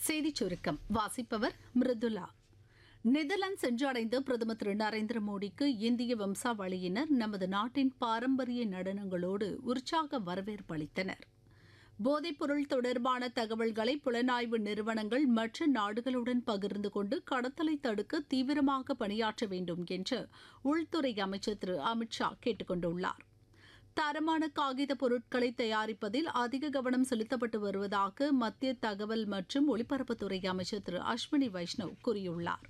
செய்திச் சுருக்கம் வாசிப்பவர் மிருதுலா நெதர்லாந்து சென்றடைந்த பிரதமர் திரு நரேந்திர மோடிக்கு இந்திய வம்சாவளியினர் நமது நாட்டின் பாரம்பரிய நடனங்களோடு உற்சாக வரவேற்பு அளித்தனர் போதைப்பொருள் தொடர்பான தகவல்களை புலனாய்வு நிறுவனங்கள் மற்ற நாடுகளுடன் பகிர்ந்து கொண்டு கடத்தலை தடுக்க தீவிரமாக பணியாற்ற வேண்டும் என்று உள்துறை அமைச்சர் திரு அமித்ஷா கேட்டுக் கொண்டுள்ளார் தரமான காகித பொருட்களை தயாரிப்பதில் அதிக கவனம் செலுத்தப்பட்டு வருவதாக மத்திய தகவல் மற்றும் ஒலிபரப்புத்துறை அமைச்சர் திரு அஸ்வினி வைஷ்ணவ் கூறியுள்ளார்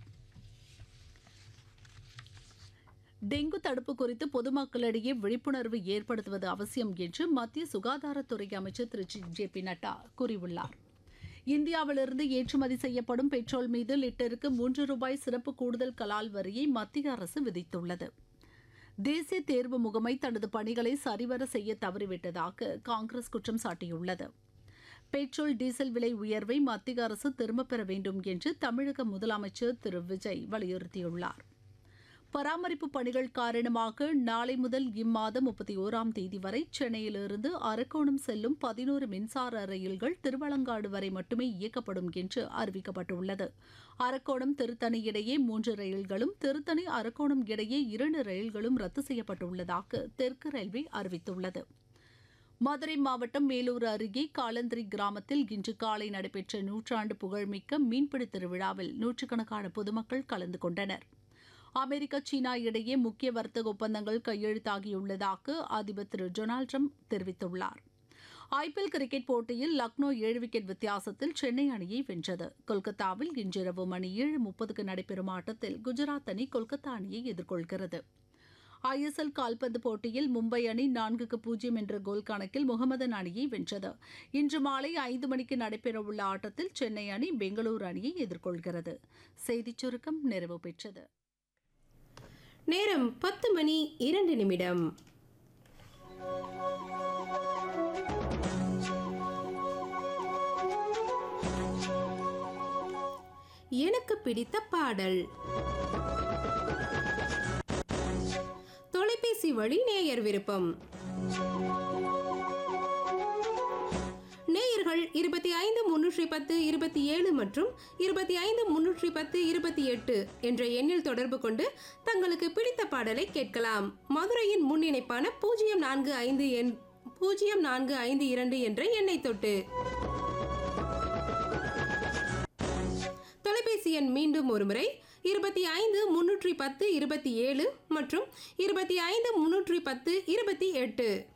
டெங்கு தடுப்பு குறித்து பொதுமக்களிடையே விழிப்புணர்வு ஏற்படுத்துவது அவசியம் என்று மத்திய சுகாதாரத்துறை அமைச்சர் திரு ஜே பி நட்டா கூறியுள்ளார் இந்தியாவிலிருந்து ஏற்றுமதி செய்யப்படும் பெட்ரோல் மீது லிட்டருக்கு மூன்று ரூபாய் சிறப்பு கூடுதல் கலால் வரியை மத்திய அரசு விதித்துள்ளது தேசிய தேர்வு முகமை தனது பணிகளை சரிவர செய்ய தவறிவிட்டதாக காங்கிரஸ் குற்றம் சாட்டியுள்ளது பெட்ரோல் டீசல் விலை உயர்வை மத்திய அரசு திரும்பப் பெற வேண்டும் என்று தமிழக முதலமைச்சர் திரு விஜய் வலியுறுத்தியுள்ளார் பராமரிப்பு பணிகள் காரணமாக நாளை முதல் இம்மாதம் முப்பத்தி ஓராம் தேதி வரை சென்னையிலிருந்து அரக்கோணம் செல்லும் பதினோரு மின்சார ரயில்கள் திருவலங்காடு வரை மட்டுமே இயக்கப்படும் என்று அறிவிக்கப்பட்டுள்ளது அரக்கோணம் திருத்தணி இடையே மூன்று ரயில்களும் திருத்தணி அரக்கோணம் இடையே இரண்டு ரயில்களும் ரத்து செய்யப்பட்டுள்ளதாக தெற்கு ரயில்வே அறிவித்துள்ளது மதுரை மாவட்டம் மேலூர் அருகே காலந்திரி கிராமத்தில் இன்று காலை நடைபெற்ற நூற்றாண்டு புகழ்மிக்க மீன்பிடி திருவிழாவில் நூற்றுக்கணக்கான பொதுமக்கள் கலந்து கொண்டனர் அமெரிக்கா சீனா இடையே முக்கிய வர்த்தக ஒப்பந்தங்கள் கையெழுத்தாகியுள்ளதாக அதிபர் திரு டொனால்டு ட்ரம்ப் தெரிவித்துள்ளார் ஐபிஎல் கிரிக்கெட் போட்டியில் லக்னோ ஏழு விக்கெட் வித்தியாசத்தில் சென்னை அணியை வென்றது கொல்கத்தாவில் இன்றிரவு மணி ஏழு முப்பதுக்கு நடைபெறும் ஆட்டத்தில் குஜராத் அணி கொல்கத்தா அணியை எதிர்கொள்கிறது ஐஎஸ்எல் கால்பந்து போட்டியில் மும்பை அணி நான்குக்கு பூஜ்ஜியம் என்ற கோல் கணக்கில் முகமதன் அணியை வென்றது இன்று மாலை ஐந்து மணிக்கு நடைபெறவுள்ள ஆட்டத்தில் சென்னை அணி பெங்களூரு அணியை எதிர்கொள்கிறது செய்திச் சுருக்கம் நிறைவு பெற்றது நேரம் பத்து மணி இரண்டு நிமிடம் எனக்கு பிடித்த பாடல் தொலைபேசி வழி நேயர் விருப்பம் நேயர்கள் இருபத்தி ஐந்து முன்னூற்றி பத்து இருபத்தி ஏழு மற்றும் இருபத்தி ஐந்து முன்னூற்றி பத்து இருபத்தி எட்டு என்ற எண்ணில் தொடர்பு கொண்டு தங்களுக்கு பிடித்த பாடலை கேட்கலாம் மதுரையின் முன்னிணைப்பான பூஜ்ஜியம் நான்கு ஐந்து எண் பூஜ்ஜியம் நான்கு ஐந்து இரண்டு என்ற எண்ணை தொட்டு தொலைபேசி எண் மீண்டும் ஒருமுறை இருபத்தி ஐந்து முன்னூற்றி பத்து இருபத்தி ஏழு மற்றும் இருபத்தி ஐந்து முன்னூற்றி பத்து இருபத்தி எட்டு